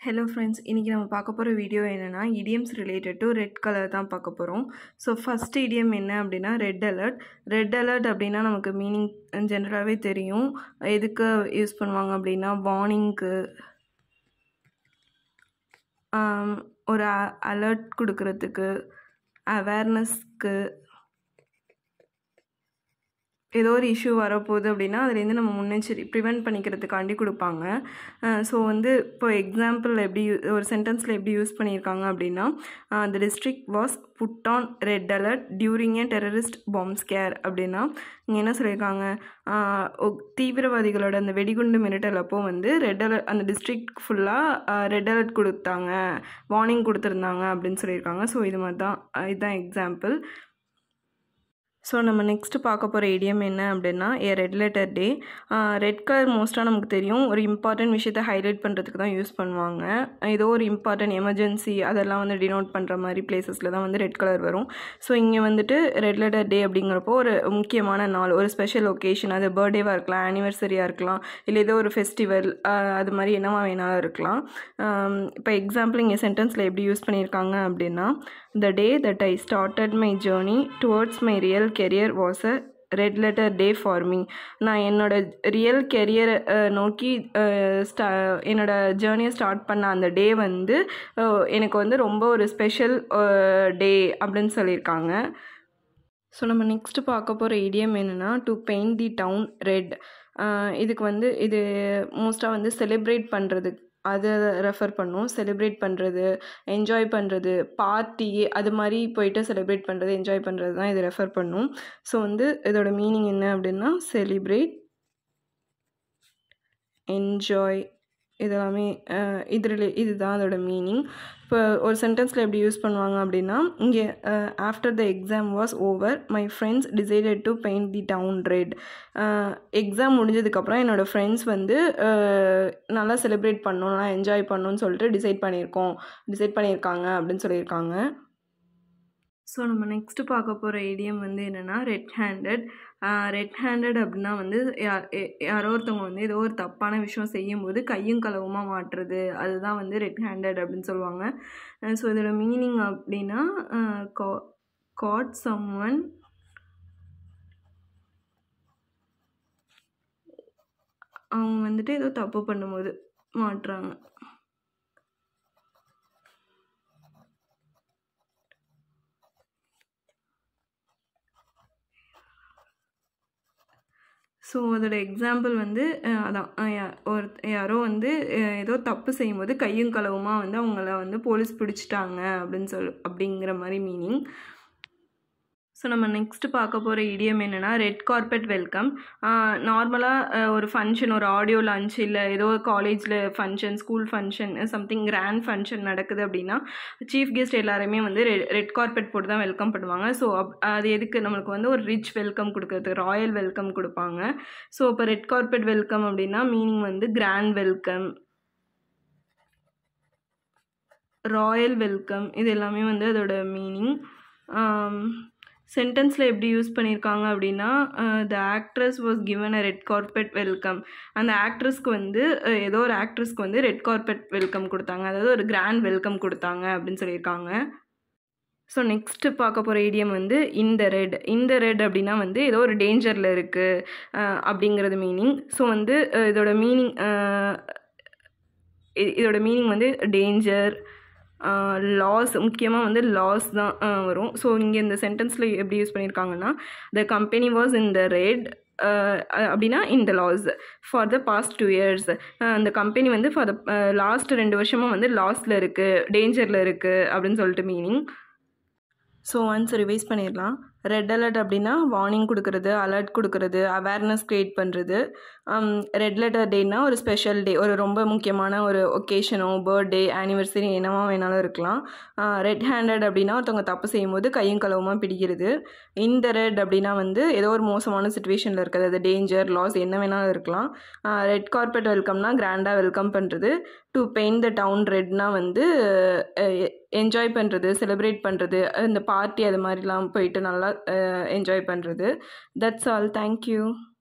hello friends இன்றைக்கி நம்ம பார்க்க போகிற வீடியோ என்னென்னா idioms related to red colour தான் பார்க்க போகிறோம் ஸோ ஃபஸ்ட் இடியம் என்ன அப்படின்னா ரெட் அலர்ட் ரெட் அலர்ட் அப்படின்னா நமக்கு மீனிங் ஜென்ரலாகவே தெரியும் எதுக்கு யூஸ் பண்ணுவாங்க அப்படின்னா வார்னிங்க்கு ஒரு அலர்ட் கொடுக்கறதுக்கு அவேர்னஸ்க்கு ஏதோ ஒரு இஷ்யூ வரப்போகுது அப்படின்னா அதுலேருந்து நம்ம முன்னெச்சரி ப்ரிவெண்ட் பண்ணிக்கிறதுக்காண்டி கொடுப்பாங்க ஸோ வந்து இப்போ எக்ஸாம்பிள் எப்படி ஒரு சென்டென்ஸில் எப்படி யூஸ் பண்ணியிருக்காங்க அப்படின்னா the district was put on red alert during a terrorist bomb scare அப்படின்னா இங்கே என்ன சொல்லியிருக்காங்க தீவிரவாதிகளோட அந்த வெடிகுண்டு மிரட்டல் அப்போ வந்து ரெட் அலர்ட் அந்த டிஸ்ட்ரிக்ட் ஃபுல்லாக ரெட் அலர்ட் கொடுத்தாங்க வார்னிங் கொடுத்துருந்தாங்க அப்படின்னு சொல்லியிருக்காங்க ஸோ இது மாதிரி தான் இதுதான் எக்ஸாம்பிள் ஸோ நம்ம நெக்ஸ்ட்டு பார்க்க போகிற இடியம் என்ன அப்படின்னா a red letter day red colour மோஸ்ட்டாக நமக்கு தெரியும் ஒரு இம்பார்ட்டன்ட் விஷயத்தை ஹைலைட் பண்ணுறதுக்கு தான் யூஸ் பண்ணுவாங்க ஏதோ ஒரு இம்பார்ட்டன்ட் எமர்ஜென்சி அதெல்லாம் வந்து டினோட் பண்ணுற மாதிரி பிளேசஸில் தான் வந்து ரெட் கலர் வரும் ஸோ இங்கே வந்துட்டு ரெட் லெட்டர் டே அப்படிங்கிறப்போ ஒரு முக்கியமான நாள் ஒரு ஸ்பெஷல் ஒகேஷன் அது பர்த்டேவாக இருக்கலாம் ஆனிவர்சரியாக இருக்கலாம் இல்லை ஏதோ ஒரு ஃபெஸ்டிவல் அது மாதிரி என்னவா வேணாலும் இருக்கலாம் இப்போ எக்ஸாம்பிள் இங்கே சென்டென்ஸில் எப்படி யூஸ் பண்ணியிருக்காங்க அப்படின்னா the day that I started my journey towards my real career was a red letter day for me நான் என்னோட ரியல் கெரியரை நோக்கி ஸ்டா என்னோடய ஜேர்னியை ஸ்டார்ட் பண்ண அந்த டே வந்து எனக்கு வந்து ரொம்ப ஒரு ஸ்பெஷல் டே அப்படின்னு சொல்லியிருக்காங்க ஸோ நம்ம நெக்ஸ்ட்டு பார்க்க போகிற இடியம் என்னென்னா to paint the town red இதுக்கு வந்து இது மோஸ்ட்டாக வந்து செலிப்ரேட் பண்ணுறதுக்கு அதை ரெஃபர் பண்ணும் செலிப்ரேட் பண்ணுறது என்ஜாய் பண்ணுறது பார்ட்டி அது மாதிரி போயிட்டு செலிப்ரேட் பண்ணுறது என்ஜாய் பண்ணுறது தான் இது ரெஃபர் பண்ணும் ஸோ வந்து இதோட மீனிங் என்ன அப்படின்னா செலிப்ரேட் என்ஜாய் இதெல்லாமே இது ரிலே இதுதான் அதோட மீனிங் இப்போ ஒரு சென்டென்ஸில் எப்படி யூஸ் பண்ணுவாங்க அப்படின்னா இங்கே after the exam was over my friends decided to paint the town red exam முடிஞ்சதுக்கப்புறம் என்னோடய ஃப்ரெண்ட்ஸ் வந்து நல்லா செலிப்ரேட் பண்ணணும் நல்லா என்ஜாய் பண்ணணும்னு சொல்லிட்டு டிசைட் பண்ணியிருக்கோம் டிசைட் பண்ணியிருக்காங்க அப்படின்னு சொல்லியிருக்காங்க ஸோ நம்ம நெக்ஸ்ட்டு பார்க்க போகிற ஏடிஎம் வந்து என்னென்னா ரெட் ஹேண்டட் ரெட் ஹேண்டட் அப்படின்னா வந்து யாரோ ஒருத்தவங்க வந்து ஏதோ ஒரு தப்பான விஷயம் செய்யும்போது கையும் களவுமா மாட்டுறது அதுதான் வந்து ரெட் ஹேண்டட் அப்படின்னு சொல்லுவாங்க ஸோ இதோட மீனிங் அப்படின்னா கா காட் சம் ஒன் அவங்க வந்துட்டு ஏதோ தப்பு பண்ணும்போது மாட்டுறாங்க ஸோ அதோட எக்ஸாம்பிள் வந்து அதான் ஒரு யாரோ வந்து ஏதோ தப்பு செய்யும்போது கையும் களவுமா வந்து அவங்கள வந்து போலீஸ் பிடிச்சிட்டாங்க அப்படின்னு சொல் அப்படிங்கிற மாதிரி மீனிங் ஸோ நம்ம நெக்ஸ்ட்டு பார்க்க போகிற இடியம் என்னென்னா ரெட் கார்பெட் வெல்கம் நார்மலாக ஒரு ஃபங்க்ஷன் ஒரு ஆடியோ லஞ்ச் இல்லை ஏதோ காலேஜில் function school function something grand function நடக்குது அப்படின்னா சீஃப் கெஸ்ட் எல்லாருமே வந்து ரெட் ரெட் கார்பெட் போட்டு தான் வெல்கம் பண்ணுவாங்க ஸோ அப் அது எதுக்கு நம்மளுக்கு வந்து ஒரு ரிச் வெல்கம் கொடுக்கறது ராயல் வெல்கம் கொடுப்பாங்க ஸோ இப்போ ரெட் கார்பெட் வெல்கம் அப்படின்னா மீனிங் வந்து கிராண்ட் வெல்கம் ராயல் வெல்கம் இது எல்லாமே வந்து அதோட மீனிங் சென்டென்ஸில் எப்படி யூஸ் பண்ணியிருக்காங்க அப்படின்னா the actress was given a red carpet welcome அந்த ஆக்ட்ரஸ்க்கு வந்து ஏதோ ஒரு ஆக்ட்ரஸ்க்கு வந்து ரெட் கார்பெட் வெல்கம் கொடுத்தாங்க அதாவது ஒரு கிராண்ட் வெல்கம் கொடுத்தாங்க அப்படின்னு சொல்லியிருக்காங்க ஸோ நெக்ஸ்ட்டு பார்க்க போகிற ஏடிஎம் வந்து இந்த ரெட் இந்த ரெட் அப்படின்னா வந்து ஏதோ ஒரு டேஞ்சரில் இருக்குது அப்படிங்கிறது மீனிங் ஸோ வந்து இதோட மீனிங் இதோட மீனிங் வந்து டேஞ்சர் லாஸ் முக்கியமாக வந்து லாஸ் தான் வரும் ஸோ இங்கே இந்த சென்டென்ஸில் எப்படி யூஸ் பண்ணியிருக்காங்கன்னா the company was in the red அப்படின்னா இந்த loss for the past two years அந்த கம்பெனி வந்து ஃபார் த லாஸ்ட் ரெண்டு வருஷமாக வந்து லாஸில் இருக்குது டேஞ்சரில் இருக்குது அப்படின்னு சொல்லிட்டு மீனிங் ஸோ ஒன்ஸ் ரிவைஸ் பண்ணிடலாம் ரெட் அலர்ட் அப்படின்னா வார்னிங் கொடுக்குறது அலர்ட் கொடுக்குறது அவேர்னஸ் க்ரியேட் பண்ணுறது ரெட் லெட்டர் டேனா ஒரு ஸ்பெஷல் டே ஒரு ரொம்ப முக்கியமான ஒரு ஒகேஷனோ பர்த்டே ஆனிவர்சரி என்னவா வேணாலும் இருக்கலாம் ரெட் ஹேண்டட் அப்படின்னா ஒருத்தவங்க தப்பு செய்யும்போது கையும் களவுமா பிடிக்கிறது இந்த ரெட் அப்படின்னா வந்து ஏதோ ஒரு மோசமான சுச்சுவேஷனில் இருக்கிறது அது டேஞ்சர் லாஸ் என்ன வேணாலும் இருக்கலாம் ரெட் கார்பெட் வெல்கம்னா கிராண்டாக வெல்கம் பண்ணுறது டு பெயிண்ட் த டவுன் ரெட்னா வந்து என்ஜாய் பண்ணுறது செலிப்ரேட் பண்ணுறது இந்த பார்ட்டி அது மாதிரிலாம் போயிட்டு நல்லா என்ஜாய் பண்ணுறது தட்ஸ் ஆல் தேங்க்யூ